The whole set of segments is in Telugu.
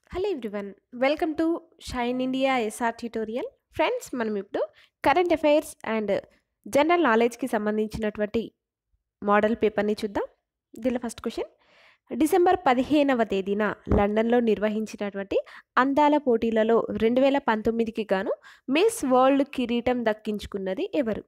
hello everyone welcome to Shine India SR tutorial friends మనం ఇప్పుడు కరెంట్ అఫైర్స్ అండ్ జనరల్ నాలెడ్జ్కి సంబంధించినటువంటి మోడల్ పేపర్ని చూద్దాం దీనిలో ఫస్ట్ క్వశ్చన్ డిసెంబర్ పదిహేనవ తేదీన లండన్లో నిర్వహించినటువంటి అందాల పోటీలలో రెండు వేల పంతొమ్మిదికి గాను మిస్ వరల్డ్ కిరీటం దక్కించుకున్నది ఎవరు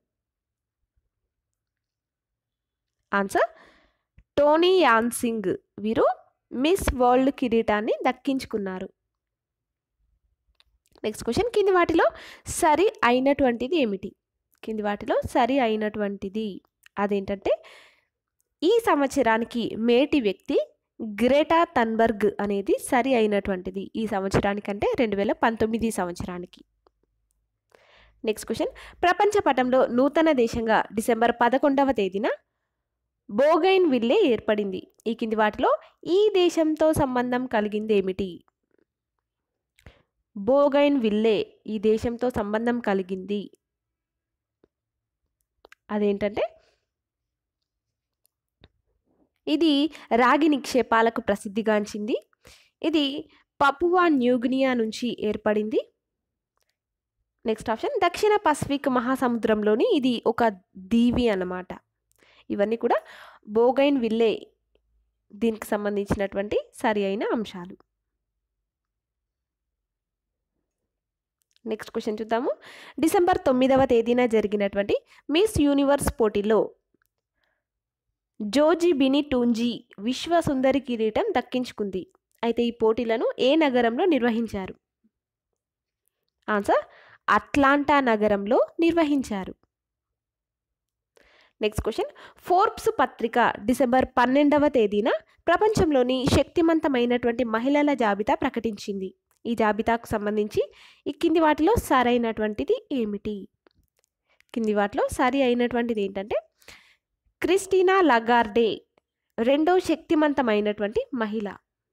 ఆన్సర్ టోనీ యాన్సింగ్ వీరు మిస్ వరల్డ్ కిరీటాన్ని దక్కించుకున్నారు నెక్స్ట్ క్వశ్చన్ కింది వాటిలో సరి అయినటువంటిది ఏమిటి కింది వాటిలో సరి అయినటువంటిది అదేంటంటే ఈ సంవత్సరానికి మేటి వ్యక్తి గ్రేటా తన్బర్గ్ అనేది సరి అయినటువంటిది ఈ సంవత్సరానికంటే రెండు వేల పంతొమ్మిది సంవత్సరానికి నెక్స్ట్ క్వశ్చన్ ప్రపంచ పటంలో నూతన దేశంగా డిసెంబర్ పదకొండవ తేదీన బోగైన్ విల్లే ఏర్పడింది ఈ కింది వాటిలో ఈ దేశంతో సంబంధం కలిగింది ఏమిటి బోగైన్ విల్లే ఈ దేశంతో సంబంధం కలిగింది అదేంటంటే ఇది రాగి నిక్షేపాలకు ప్రసిద్ధిగాంచింది ఇది పపువా న్యూగినియా నుంచి ఏర్పడింది నెక్స్ట్ ఆప్షన్ దక్షిణ పసిఫిక్ మహాసముద్రంలోని ఇది ఒక దీవి అన్నమాట ఇవన్నీ కూడా బోగైన్ విల్లే దీనికి సంబంధించినటువంటి సరి అయిన అంశాలు నెక్స్ట్ క్వశ్చన్ చూద్దాము డిసెంబర్ తొమ్మిదవ తేదీన జరిగినటువంటి మిస్ యూనివర్స్ పోటీలో జోజీ బిని టూంజీ విశ్వ సుందరి కిరీటం దక్కించుకుంది అయితే ఈ పోటీలను ఏ నగరంలో నిర్వహించారు ఆన్సర్ అట్లాంటా నగరంలో నిర్వహించారు నెక్స్ట్ క్వశ్చన్ ఫోర్బ్స్ పత్రిక డిసెంబర్ పన్నెండవ తేదీన ప్రపంచంలోని శక్తివంతమైనటువంటి మహిళల జాబితా ప్రకటించింది ఈ జాబితాకు సంబంధించి ఈ కింది వాటిలో సరైనటువంటిది ఏమిటి కింది వాటిలో సరి అయినటువంటిది ఏంటంటే క్రిస్టీనా లగార్డే రెండో శక్తివంతమైనటువంటి మహిళ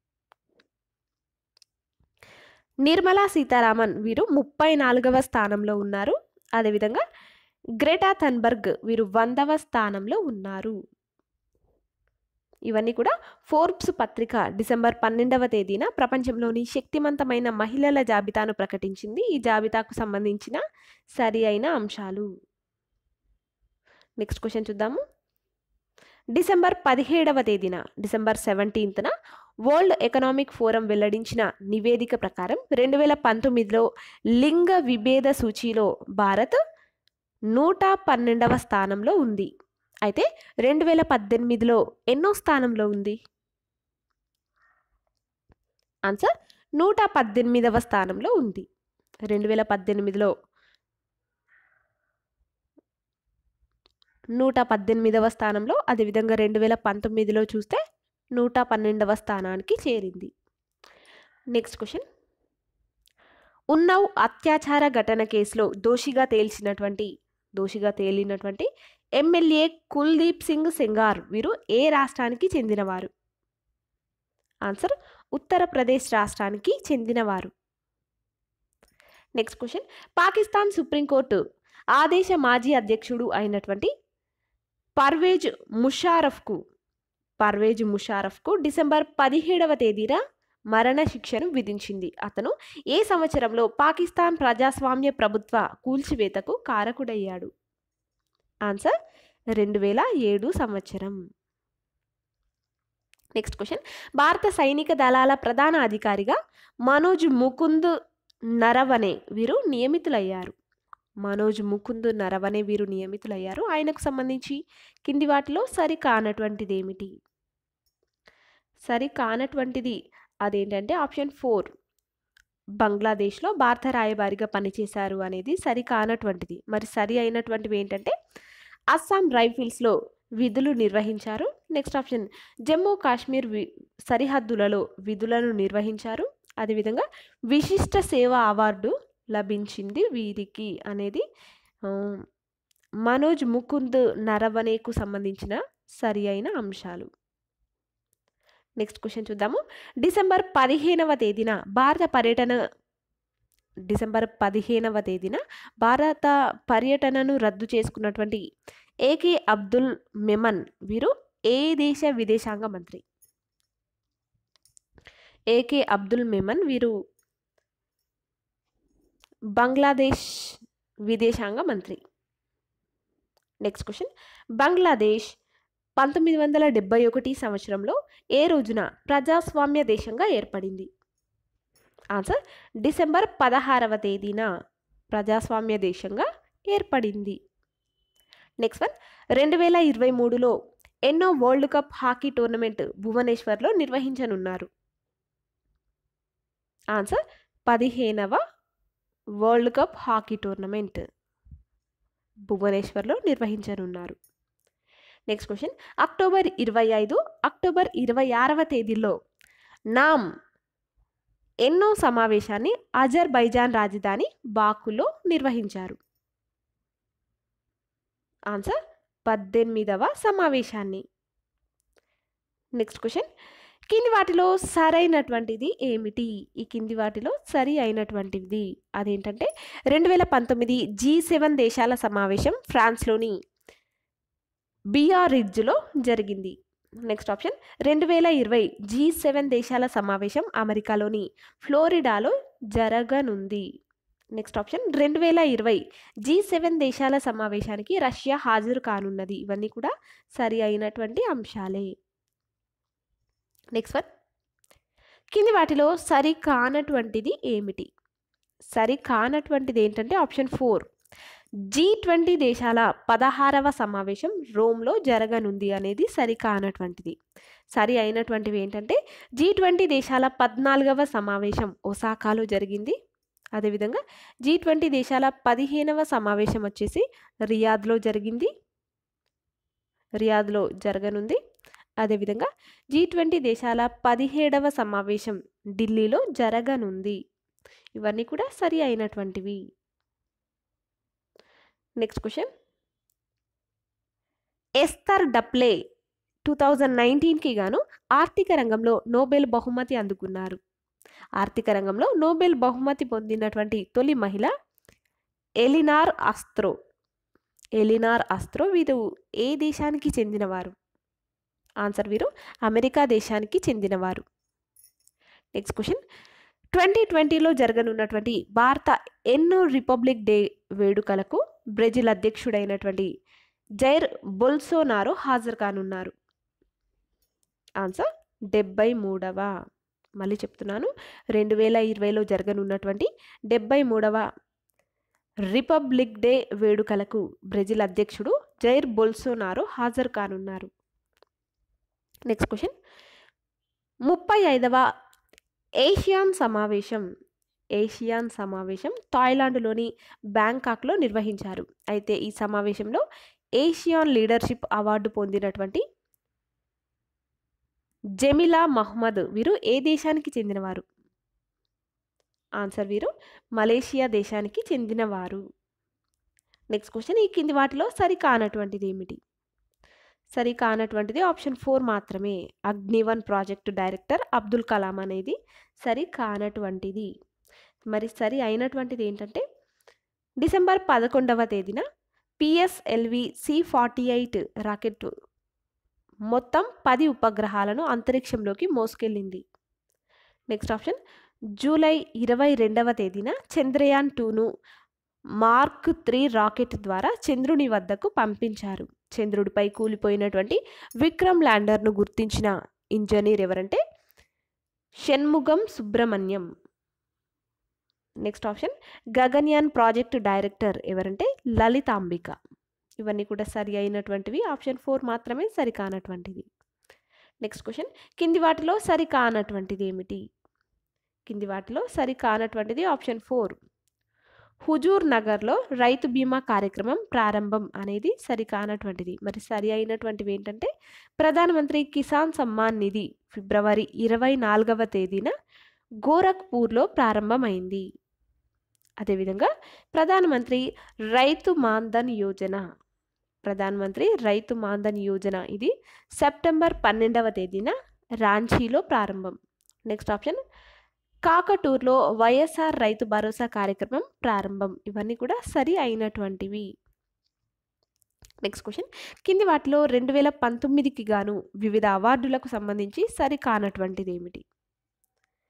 నిర్మలా సీతారామన్ వీరు ముప్పై నాలుగవ స్థానంలో ఉన్నారు అదేవిధంగా గ్రేటా థన్బర్గ్ వీరు వందవ స్థానంలో ఉన్నారు ఇవన్నీ కూడా ఫోర్బ్స్ పత్రిక డిసెంబర్ పన్నెండవ తేదీన ప్రపంచంలోని శక్తివంతమైన మహిళల జాబితాను ప్రకటించింది ఈ జాబితాకు సంబంధించిన సరి అయిన అంశాలు నెక్స్ట్ క్వశ్చన్ చూద్దాము డిసెంబర్ పదిహేడవ తేదీన డిసెంబర్ సెవెంటీన్త్న వరల్డ్ ఎకనామిక్ ఫోరం వెల్లడించిన నివేదిక ప్రకారం రెండు వేల పంతొమ్మిదిలో లింగ విభేద సూచీలో భారత్ నూట పన్నెండవ స్థానంలో ఉంది అయితే రెండు వేల పద్దెనిమిదిలో ఎన్నో స్థానంలో ఉంది ఆన్సర్ నూట పద్దెనిమిదవ స్థానంలో ఉంది రెండు వేల పద్దెనిమిదిలో నూట పద్దెనిమిదవ స్థానంలో అదేవిధంగా రెండు వేల పంతొమ్మిదిలో చూస్తే నూట పన్నెండవ స్థానానికి చేరింది నెక్స్ట్ క్వశ్చన్ ఉన్నవ్ అత్యాచార ఘటన కేసులో దోషిగా తేల్చినటువంటి దోషిగా తేలినటువంటి ఎమ్మెల్యే కుల్దీప్ సింగ్ సెంగార్ వీరు ఏ రాష్ట్రానికి చెందినవారు ఆన్సర్ ఉత్తరప్రదేశ్ రాష్ట్రానికి చెందినవారు నెక్స్ట్ క్వశ్చన్ పాకిస్తాన్ సుప్రీంకోర్టు ఆదేశ మాజీ అధ్యక్షుడు అయినటువంటి పర్వేజ్ ముషారఫ్కు పర్వేజ్ ముషారఫ్కు డిసెంబర్ పదిహేడవ తేదీన మరణ శిక్షను విధించింది అతను ఏ సంవత్సరంలో పాకిస్తాన్ ప్రజాస్వామ్య ప్రభుత్వ కూల్చివేతకు కారకుడయ్యాడు ఆన్సర్ రెండు వేల ఏడు సంవత్సరం నెక్స్ట్ క్వశ్చన్ భారత సైనిక దళాల ప్రధాన అధికారిగా మనోజ్ ముకుంద్ నరవనే వీరు నియమితులయ్యారు మనోజ్ ముకుంద్ నరవనే వీరు నియమితులయ్యారు ఆయనకు సంబంధించి కింది వాటిలో సరి కానటువంటిది ఏమిటి సరి కానటువంటిది అదేంటంటే ఆప్షన్ ఫోర్ బంగ్లాదేశ్లో భారత రాయబారిగా పనిచేశారు అనేది సరి కానటువంటిది మరి సరి అయినటువంటివి ఏంటంటే అస్సాం రైఫిల్స్లో విధులు నిర్వహించారు నెక్స్ట్ ఆప్షన్ జమ్మూ కాశ్మీర్ వి సరిహద్దులలో విధులను నిర్వహించారు అదేవిధంగా విశిష్ట సేవ అవార్డు లభించింది వీరికి అనేది మనోజ్ ముకుంద్ నరవనేకు సంబంధించిన సరి అయిన అంశాలు నెక్స్ట్ క్వశ్చన్ చూద్దాము డిసెంబర్ పదిహేనవ తేదీన భారత పర్యటన డిసెంబర్ పదిహేనవ తేదీన భారత పర్యటనను రద్దు చేసుకున్నటువంటి ఏకే అబ్దుల్ మెమన్ వీరు ఏ దేశ విదేశాంగ మంత్రి ఏకే అబ్దుల్ మెమన్ వీరు బంగ్లాదేశ్ విదేశాంగ మంత్రి నెక్స్ట్ క్వశ్చన్ బంగ్లాదేశ్ పంతొమ్మిది వందల డెబ్బై ఒకటి సంవత్సరంలో ఏ రోజున ప్రజాస్వామ్య దేశంగా ఏర్పడింది ఆన్సర్ డిసెంబర్ పదహారవ తేదీన ప్రజాస్వామ్య దేశంగా ఏర్పడింది నెక్స్ట్ వన్ రెండు వేల ఇరవై మూడులో ఎన్నో వరల్డ్ కప్ హాకీ టోర్నమెంట్ భువనేశ్వర్లో నిర్వహించనున్నారు ఆన్సర్ పదిహేనవ వరల్డ్ కప్ హాకీ టోర్నమెంట్ భువనేశ్వర్లో నిర్వహించనున్నారు నెక్స్ట్ క్వశ్చన్ అక్టోబర్ ఇరవై ఐదు అక్టోబర్ ఇరవై ఆరవ తేదీలో నామ్ ఎన్నో సమావేశాన్ని అజర్బైజాన్ రాజధాని బాకులో నిర్వహించారు ఆన్సర్ పద్దెనిమిదవ సమావేశాన్ని నెక్స్ట్ క్వశ్చన్ కింది వాటిలో సరైనటువంటిది ఏమిటి ఈ కింది వాటిలో సరి అయినటువంటిది అదేంటంటే రెండు వేల పంతొమ్మిది జీ సెవెన్ దేశాల సమావేశం ఫ్రాన్స్లోని బియారిడ్జ్లో జరిగింది నెక్స్ట్ ఆప్షన్ రెండు వేల ఇరవై జీ సెవెన్ దేశాల సమావేశం అమెరికాలోని ఫ్లోరిడాలో జరగనుంది నెక్స్ట్ ఆప్షన్ రెండు వేల ఇరవై జీ సెవెన్ దేశాల సమావేశానికి రష్యా హాజరు కానున్నది ఇవన్నీ కూడా సరి అయినటువంటి అంశాలే నెక్స్ట్ వన్ కింది వాటిలో సరి కానటువంటిది ఏమిటి సరి కానటువంటిది ఏంటంటే ఆప్షన్ ఫోర్ జీ ట్వంటీ దేశాల పదహారవ సమావేశం రోమ్లో జరగనుంది అనేది సరి కానటువంటిది సరి అయినటువంటివి ఏంటంటే జీ ట్వంటీ దేశాల పద్నాలుగవ సమావేశం ఒసాకాలో జరిగింది అదేవిధంగా జీ ట్వంటీ దేశాల పదిహేనవ సమావేశం వచ్చేసి రియాద్లో జరిగింది రియాద్లో జరగనుంది అదేవిధంగా జీ ట్వంటీ దేశాల పదిహేడవ సమావేశం ఢిల్లీలో జరగనుంది ఇవన్నీ కూడా సరి అయినటువంటివి next question Esther Duflo two thousand నైన్టీన్కి గాను ఆర్థిక రంగంలో నోబెల్ బహుమతి అందుకున్నారు ఆర్థిక రంగంలో నోబెల్ బహుమతి పొందినటువంటి తొలి మహిళ ఎలినార్ అస్త్రో ఎలినార్ అస్త్రో వీరు ఏ దేశానికి చెందినవారు ఆన్సర్ వీరు అమెరికా దేశానికి చెందినవారు నెక్స్ట్ క్వశ్చన్ ట్వంటీ ట్వంటీలో జరగనున్నటువంటి భారత ఎన్నో రిపబ్లిక్ డే వేడుకలకు బ్రెజిల్ అధ్యక్షుడైనటువంటి జైర్ బొల్సోనారో హాజరు కానున్నారు ఆన్సర్ డెబ్బై మూడవ మళ్ళీ చెప్తున్నాను రెండు వేల ఇరవైలో జరగనున్నటువంటి డెబ్బై మూడవ రిపబ్లిక్ డే వేడుకలకు బ్రెజిల్ అధ్యక్షుడు జైర్ బొల్సోనారో హాజరు కానున్నారు నెక్స్ట్ క్వశ్చన్ ముప్పై ఐదవ ఏషియాన్ సమావేశం ఏషియాన్ సమావేశం థాయిలాండ్లోని బ్యాంకాక్లో నిర్వహించారు అయితే ఈ సమావేశంలో ఏషియాన్ లీడర్షిప్ అవార్డు పొందినటువంటి జమిలా మహ్మద్ వీరు ఏ దేశానికి చెందినవారు ఆన్సర్ వీరు మలేషియా దేశానికి చెందినవారు నెక్స్ట్ క్వశ్చన్ ఈ కింది వాటిలో సరి కానటువంటిది ఏమిటి సరి కానటువంటిది ఆప్షన్ ఫోర్ మాత్రమే అగ్నివన్ ప్రాజెక్టు డైరెక్టర్ అబ్దుల్ కలాం అనేది సరి కానటువంటిది మరి సరి అయినటువంటిది ఏంటంటే డిసెంబర్ పదకొండవ తేదీన PSLV C forty eight rocket మొత్తం పది ఉపగ్రహాలను అంతరిక్షంలోకి మోసుకెళ్ళింది నెక్స్ట్ ఆప్షన్ జూలై ఇరవై రెండవ తేదీన చంద్రయాన్ టూను మార్క్ త్రీ రాకెట్ ద్వారా చంద్రుని వద్దకు పంపించారు చంద్రుడిపై కూలిపోయినటువంటి విక్రమ్ ల్యాండర్ను గుర్తించిన ఇంజనీర్ ఎవరంటే Shanmugam Subramanian next option Gaganyaan project director ఎవరంటే లలితాంబిక ఇవన్నీ కూడా సరి అయినటువంటివి ఆప్షన్ ఫోర్ మాత్రమే సరి కానటువంటిది నెక్స్ట్ క్వశ్చన్ కింది వాటిలో సరి కానటువంటిది ఏమిటి కింది వాటిలో సరి కానటువంటిది ఆప్షన్ ఫోర్ హుజూర్ నగర్లో రైతు బీమా కార్యక్రమం ప్రారంభం అనేది సరి కానటువంటిది మరి సరి అయినటువంటివి ఏంటంటే ప్రధానమంత్రి కిసాన్ సమ్మాన్ నిధి ఫిబ్రవరి ఇరవై నాలుగవ తేదీన గోరఖ్పూర్లో ప్రారంభమైంది అదేవిధంగా ప్రధానమంత్రి రైతు మాన్ధన్ యోజన ప్రధానమంత్రి రైతు మాన్ధన్ యోజన ఇది సెప్టెంబర్ పన్నెండవ తేదీన రాంచీలో ప్రారంభం నెక్స్ట్ ఆప్షన్ కాకటూర్లో వైఎస్ఆర్ రైతు భరోసా కార్యక్రమం ప్రారంభం ఇవన్నీ కూడా సరి అయినటువంటివి నెక్స్ట్ క్వశ్చన్ కింది వాటిలో రెండు వేల పంతొమ్మిదికి గాను వివిధ అవార్డులకు సంబంధించి సరి కానటువంటిది ఏమిటి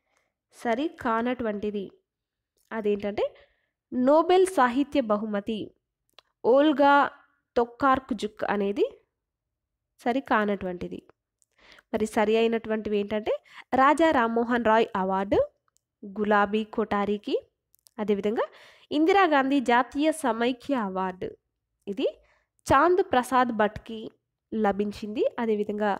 సరి కానటువంటిది అదేంటంటే నోబెల్ సాహిత్య బహుమతి ఓల్గా తొక్కార్కుజుక్ అనేది సరి కానటువంటిది మరి సరి అయినటువంటివి ఏంటంటే రాజా రామ్మోహన్ రాయ్ అవార్డు గులాబీ కొటారికి అదేవిధంగా ఇందిరాగాంధీ జాతీయ సమైక్య అవార్డు ఇది చాంద్ ప్రసాద్ భట్కి లభించింది అదేవిధంగా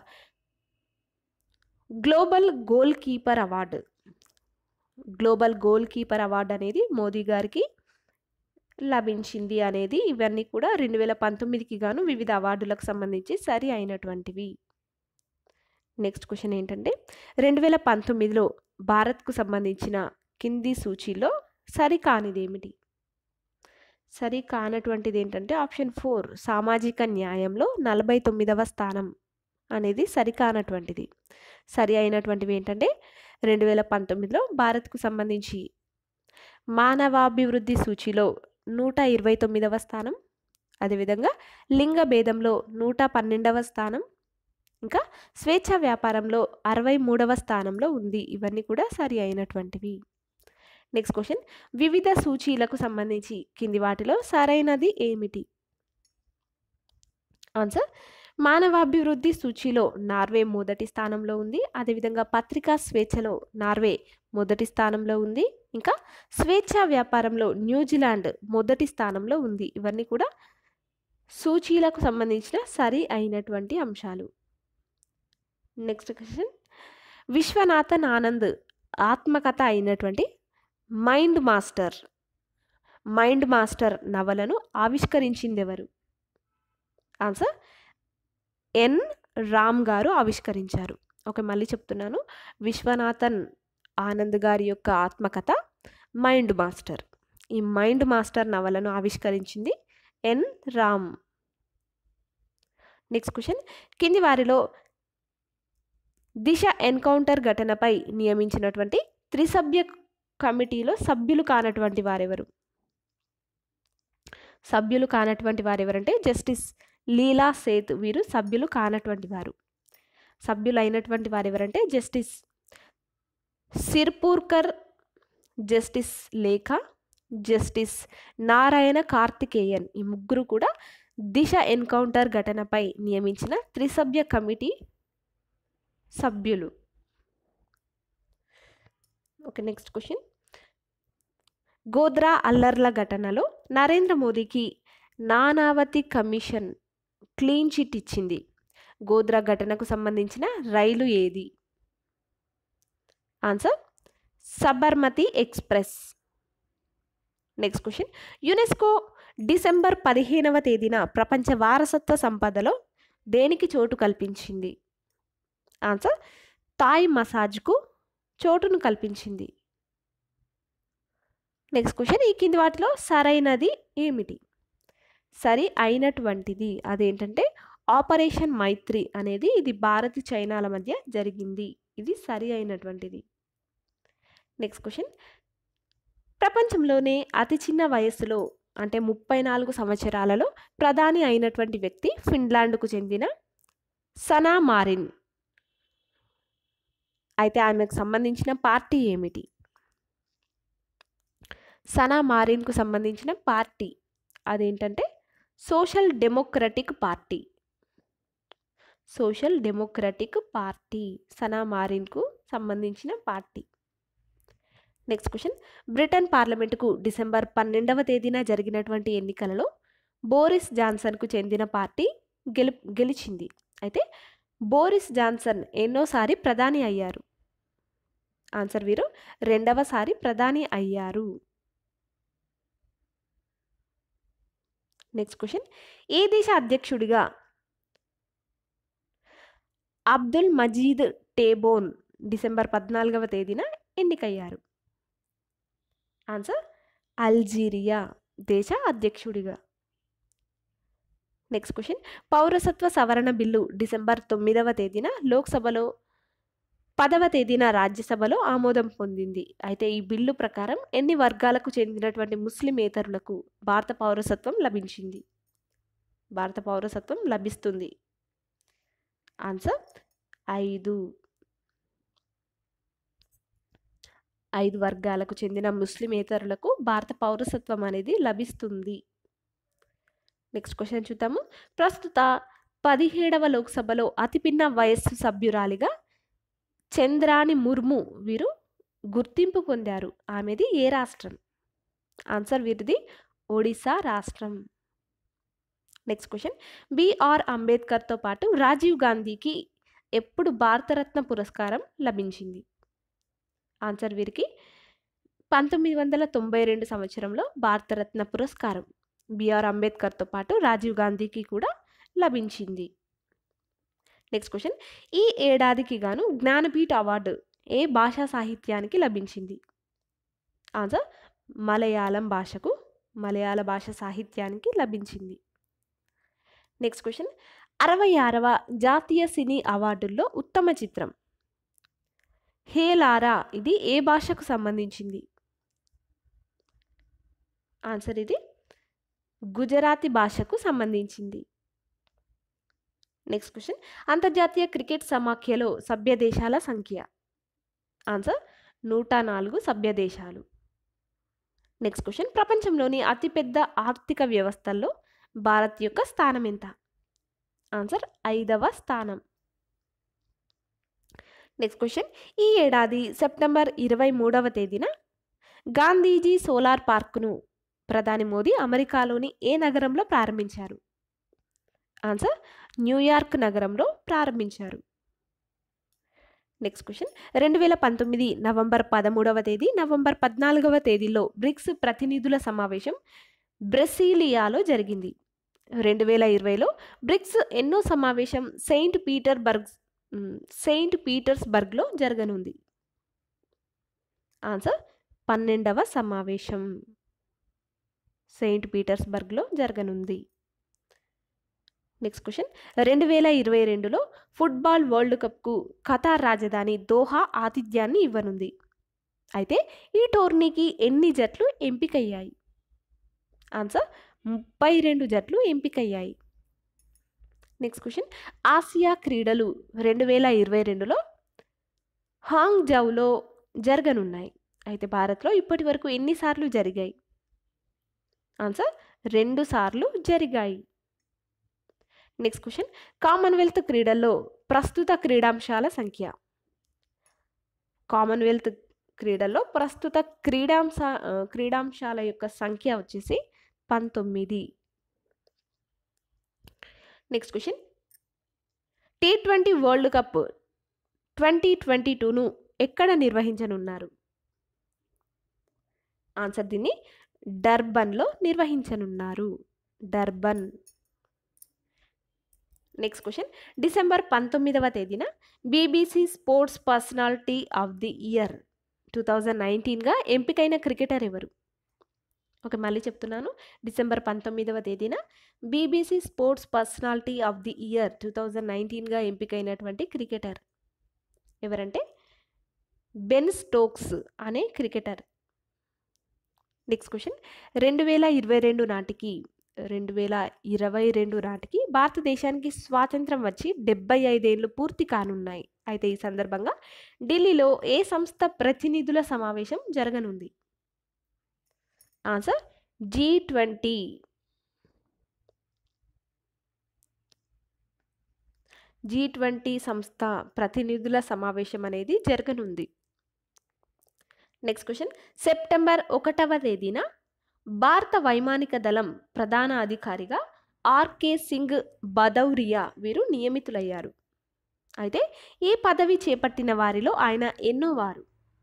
global goal keeper award global goal keeper award అనేది మోదీ గారికి లభించింది అనేది ఇవన్నీ కూడా రెండు వేల పంతొమ్మిదికి గాను వివిధ అవార్డులకు సంబంధించి సరి అయినటువంటివి నెక్స్ట్ క్వశ్చన్ ఏంటంటే రెండు వేల పంతొమ్మిదిలో భారత్కు సంబంధించిన కింది సూచీలో సరి కానిది ఏమిటి సరి కానటువంటిది ఏంటంటే ఆప్షన్ ఫోర్ సామాజిక న్యాయంలో నలభై తొమ్మిదవ స్థానం అనేది సరి కానటువంటిది సరి అయినటువంటివి ఏంటంటే రెండు వేల పంతొమ్మిదిలో భారత్కు సంబంధించి మానవాభివృద్ధి సూచీలో నూట ఇరవై తొమ్మిదవ స్థానం అదేవిధంగా లింగ భేదంలో నూట పన్నెండవ స్థానం ఇంకా స్వేచ్ఛ వ్యాపారంలో అరవై మూడవ స్థానంలో ఉంది ఇవన్నీ కూడా సరి అయినటువంటివి నెక్స్ట్ క్వశ్చన్ వివిధ సూచీలకు సంబంధించి కింది వాటిలో సరైనది ఏమిటి ఆన్సర్ మానవాభివృద్ధి సూచీలో నార్వే మొదటి స్థానంలో ఉంది అదేవిధంగా పత్రికా స్వేచ్ఛలో నార్వే మొదటి స్థానంలో ఉంది ఇంకా స్వేచ్ఛా వ్యాపారంలో న్యూజిలాండ్ మొదటి స్థానంలో ఉంది ఇవన్నీ కూడా సూచీలకు సంబంధించిన సరి అయినటువంటి అంశాలు నెక్స్ట్ క్వశ్చన్ విశ్వనాథన్ ఆనంద్ ఆత్మకథ అయినటువంటి మైండ్ మాస్టర్ మైండ్ మాస్టర్ నవలను ఆవిష్కరించింది ఎవరు ఆన్సర్ ఎన్ రామ్ గారు ఆవిష్కరించారు ఓకే మళ్ళీ చెప్తున్నాను విశ్వనాథన్ ఆనంద్ గారి యొక్క ఆత్మకథ మైండ్ మాస్టర్ ఈ మైండ్ మాస్టర్ నవలను ఆవిష్కరించింది ఎన్ రామ్ నెక్స్ట్ క్వశ్చన్ కింది వారిలో దిశ ఎన్కౌంటర్ ఘటనపై నియమించినటువంటి త్రిసభ్య కమిటీలో సభ్యులు కానటువంటి వారెవరు సభ్యులు కానటువంటి వారెవరంటే జస్టిస్ లీలా సేత్ వీరు సభ్యులు కానటువంటి వారు సభ్యులు అయినటువంటి వారు ఎవరంటే జస్టిస్ సిర్పూర్కర్ జస్టిస్ లేఖ జస్టిస్ నారాయణ కార్తికేయన్ ఈ ముగ్గురు కూడా దిశ ఎన్కౌంటర్ ఘటనపై నియమించిన త్రిసభ్య కమిటీ సభ్యులు ఓకే నెక్స్ట్ క్వశ్చన్ గోద్రా అల్లర్ల ఘటనలో నరేంద్ర మోదీకి నానావతి కమిషన్ క్లీన్ చిట్ ఇచ్చింది గోద్రా ఘటనకు సంబంధించిన రైలు ఏది answer Sabarmati express next question UNESCO December పదిహేనవ తేదీన ప్రపంచ వారసత్వ సంపదలో దేనికి చోటు కల్పించింది ఆన్సర్ థాయ్ మసాజ్కు చోటును కల్పించింది నెక్స్ట్ క్వశ్చన్ ఈ కింది వాటిలో సరైనది ఏమిటి సరి అయినటువంటిది అదేంటంటే ఆపరేషన్ మైత్రి అనేది ఇది భారత్ చైనాల మధ్య జరిగింది ఇది సరి అయినటువంటిది నెక్స్ట్ క్వశ్చన్ ప్రపంచంలోనే అతి చిన్న వయస్సులో అంటే ముప్పై నాలుగు సంవత్సరాలలో ప్రధాని అయినటువంటి వ్యక్తి ఫిన్లాండ్కు చెందిన సనా మారిన్ అయితే ఆమెకు సంబంధించిన పార్టీ ఏమిటి సనా మారిన్కు సంబంధించిన పార్టీ అదేంటంటే social democratic party social democratic party Sanna మారిన్కు సంబంధించిన పార్టీ నెక్స్ట్ క్వశ్చన్ బ్రిటన్ పార్లమెంటుకు డిసెంబర్ పన్నెండవ తేదీన జరిగినటువంటి ఎన్నికలలో బోరిస్ జాన్సన్కు చెందిన పార్టీ గెలు గెలిచింది అయితే బోరిస్ జాన్సన్ ఎన్నోసారి ప్రధాని అయ్యారు ఆన్సర్ వీరు రెండవసారి ప్రధాని అయ్యారు నెక్స్ట్ క్వశ్చన్ ఏ దేశ అధ్యక్షుడిగా అబ్దుల్ మజీద్ టేబోన్ డిసెంబర్ పద్నాలుగవ తేదీన ఎన్నికయ్యారు ఆన్సర్ అల్జీరియా దేశ అధ్యక్షుడిగా నెక్స్ట్ క్వశ్చన్ పౌరసత్వ సవరణ బిల్లు డిసెంబర్ తొమ్మిదవ తేదీన లోక్సభలో పదవ తేదీన రాజ్యసభలో ఆమోదం పొందింది అయితే ఈ బిల్లు ప్రకారం ఎన్ని వర్గాలకు చెందినటువంటి ముస్లిమేతరులకు భారత పౌరసత్వం లభించింది భారత పౌరసత్వం లభిస్తుంది ఆన్సర్ ఐదు ఐదు వర్గాలకు చెందిన ముస్లిమేతరులకు భారత పౌరసత్వం అనేది లభిస్తుంది నెక్స్ట్ క్వశ్చన్ చూద్దాము ప్రస్తుత పదిహేడవ లోక్సభలో అతిపిన్న వయస్సు సభ్యురాలిగా చంద్రాని ముర్ము వీరు గుర్తింపు పొందారు ఆమెది ఏ రాష్ట్రం ఆన్సర్ వీరిది ఒడిశా రాష్ట్రం నెక్స్ట్ క్వశ్చన్ బిఆర్ అంబేద్కర్తో పాటు రాజీవ్ గాంధీకి ఎప్పుడు భారతరత్న పురస్కారం లభించింది ఆన్సర్ వీరికి పంతొమ్మిది వందల తొంభై రెండు సంవత్సరంలో భారతరత్న పురస్కారం బిఆర్ అంబేద్కర్తో పాటు రాజీవ్ గాంధీకి కూడా లభించింది నెక్స్ట్ క్వశ్చన్ ఈ ఏడాదికి గాను జ్ఞానపీఠ అవార్డు ఏ భాషా సాహిత్యానికి లభించింది ఆన్సర్ మలయాళం భాషకు మలయాళ భాష సాహిత్యానికి లభించింది నెక్స్ట్ క్వశ్చన్ అరవై ఆరవ జాతీయ సినీ అవార్డుల్లో ఉత్తమ చిత్రం హే లారా ఇది ఏ భాషకు సంబంధించింది ఆన్సర్ ఇది గుజరాతీ భాషకు సంబంధించింది నెక్స్ట్ క్వశ్చన్ అంతర్జాతీయ క్రికెట్ సమాఖ్యలో సభ్య దేశాల సంఖ్య ఆన్సర్ నూట నాలుగు సభ్య దేశాలు నెక్స్ట్ క్వశ్చన్ ప్రపంచంలోని అతిపెద్ద ఆర్థిక వ్యవస్థల్లో భారత్ యొక్క స్థానం ఎంత ఆన్సర్ ఐదవ స్థానం నెక్స్ట్ క్వశ్చన్ ఈ ఏడాది సెప్టెంబర్ ఇరవై మూడవ తేదీన గాంధీజీ సోలార్ పార్కును ప్రధాని మోదీ అమెరికాలోని ఏ నగరంలో ప్రారంభించారు ఆన్సర్ న్యూయార్క్ నగరంలో ప్రారంభించారు నెక్స్ట్ క్వశ్చన్ రెండు వేల పంతొమ్మిది నవంబర్ పదమూడవ తేదీ నవంబర్ పద్నాలుగవ తేదీలో బ్రిక్స్ ప్రతినిధుల సమావేశం బ్రెసీలియాలో జరిగింది రెండు వేల ఇరవైలో బ్రిక్స్ ఎన్నో సమావేశం సెయింట్ పీటర్బర్గ్ సెయింట్ పీటర్స్బర్గ్లో జరగనుంది ఆన్సర్ పన్నెండవ సమావేశం సెయింట్ పీటర్స్బర్గ్లో జరగనుంది నెక్స్ట్ క్వశ్చన్ రెండు వేల ఇరవై రెండులో ఫుట్బాల్ వరల్డ్ కప్కు ఖతార్ రాజధాని దోహా ఆతిథ్యాన్ని ఇవ్వనుంది అయితే ఈ టోర్నీకి ఎన్ని జట్లు ఎంపికయ్యాయి ఆన్సర్ ముప్పై రెండు జట్లు ఎంపికయ్యాయి నెక్స్ట్ క్వశ్చన్ ఆసియా క్రీడలు రెండు వేల ఇరవై రెండులో హాంగ్ జౌలో జరగనున్నాయి అయితే భారత్లో ఇప్పటి వరకు ఎన్నిసార్లు జరిగాయి ఆన్సర్ రెండు సార్లు జరిగాయి నెక్స్ట్ క్వశ్చన్ కామన్వెల్త్ క్రీడల్లో ప్రస్తుత క్రీడాంశాల సంఖ్య కామన్వెల్త్ క్రీడల్లో ప్రస్తుత క్రీడాంశ ఆ, క్రీడాంశాల యొక్క సంఖ్య వచ్చేసి పంతొమ్మిది next question T twenty world cup twenty twenty టూను ఎక్కడ నిర్వహించనున్నారు ఆన్సర్ దీన్ని డర్బన్లో నిర్వహించనున్నారు డర్బన్ నెక్స్ట్ క్వశ్చన్ డిసెంబర్ పంతొమ్మిదవ తేదీన BBC sports personality of the year two thousand నైన్టీన్గా ఎంపికైన క్రికెటర్ ఎవరు ఓకే మళ్ళీ చెప్తున్నాను డిసెంబర్ పంతొమ్మిదవ తేదీన BBC sports personality of the year two thousand నైన్టీన్గా ఎంపికైనటువంటి క్రికెటర్ ఎవరంటే బెన్ స్టోక్స్ అనే క్రికెటర్ నెక్స్ట్ క్వశ్చన్ రెండు వేల ఇరవై రెండు నాటికి రెండు వేల ఇరవై రెండు నాటికి భారతదేశానికి స్వాతంత్రం వచ్చి డెబ్బై ఐదేళ్లు పూర్తి కానున్నాయి అయితే ఈ సందర్భంగా ఢిల్లీలో ఏ సంస్థ ప్రతినిధుల సమావేశం జరగనుంది answer G twenty G twenty సంస్థ ప్రతినిధుల సమావేశం అనేది జరగనుంది నెక్స్ట్ క్వశ్చన్ సెప్టెంబర్ ఒకటవ తేదీన భారత వైమానిక దళం ప్రధాన అధికారిగా ఆర్కే సింగ్ బదౌరియా వీరు నియమితులయ్యారు అయితే ఈ పదవి చేపట్టిన వారిలో ఆయన ఎన్నో వారు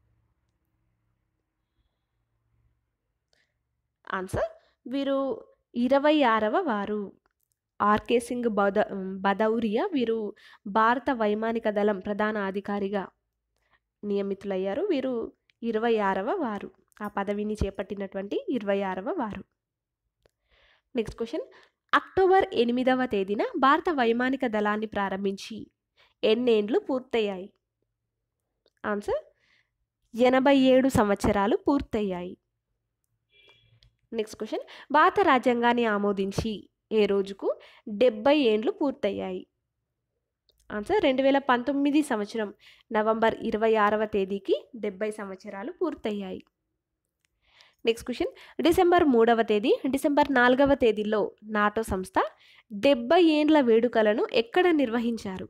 ఆన్సర్ వీరు ఇరవై ఆరవ వారు ఆర్కే సింగ్ బద బదౌరియా వీరు భారత వైమానిక దళం ప్రధాన అధికారిగా నియమితులయ్యారు వీరు ఇరవై ఆరవ వారు ఆ పదవిని చేపట్టినటువంటి ఇరవై ఆరవ వారు నెక్స్ట్ క్వశ్చన్ అక్టోబర్ ఎనిమిదవ తేదీన భారత వైమానిక దళాన్ని ప్రారంభించి ఎన్నేండ్లు పూర్తయ్యాయి ఆన్సర్ ఎనభై ఏడు సంవత్సరాలు పూర్తయ్యాయి నెక్స్ట్ క్వశ్చన్ భారత రాజ్యాంగాన్ని ఆమోదించి ఏ రోజుకు డెబ్బై ఏండ్లు పూర్తయ్యాయి ఆన్సర్ రెండు వేల పంతొమ్మిది సంవత్సరం నవంబర్ ఇరవై ఆరవ తేదీకి డెబ్బై సంవత్సరాలు పూర్తయ్యాయి నెక్స్ట్ క్వశ్చన్ డిసెంబర్ మూడవ తేదీ డిసెంబర్ నాలుగవ తేదీలో నాటో సంస్థ డెబ్బై ఏండ్ల వేడుకలను ఎక్కడ నిర్వహించారు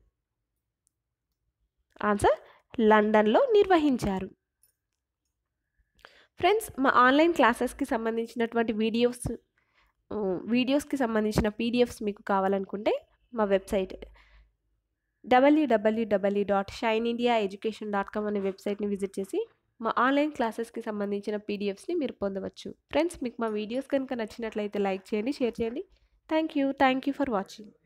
ఆన్సర్ లండన్లో నిర్వహించారు ఫ్రెండ్స్ మా ఆన్లైన్ క్లాసెస్కి సంబంధించినటువంటి వీడియోస్ వీడియోస్కి సంబంధించిన పీడిఎఫ్స్ మీకు కావాలనుకుంటే మా website W W W dot Shine India education dot com అనే వెబ్సైట్ని విజిట్ చేసి మా ఆన్లైన్ క్లాసెస్కి సంబంధించిన పీడిఎఫ్స్ని మీరు పొందవచ్చు ఫ్రెండ్స్ మీకు మా వీడియోస్ కనుక నచ్చినట్లయితే లైక్ చేయండి షేర్ చేయండి thank you thank you for watching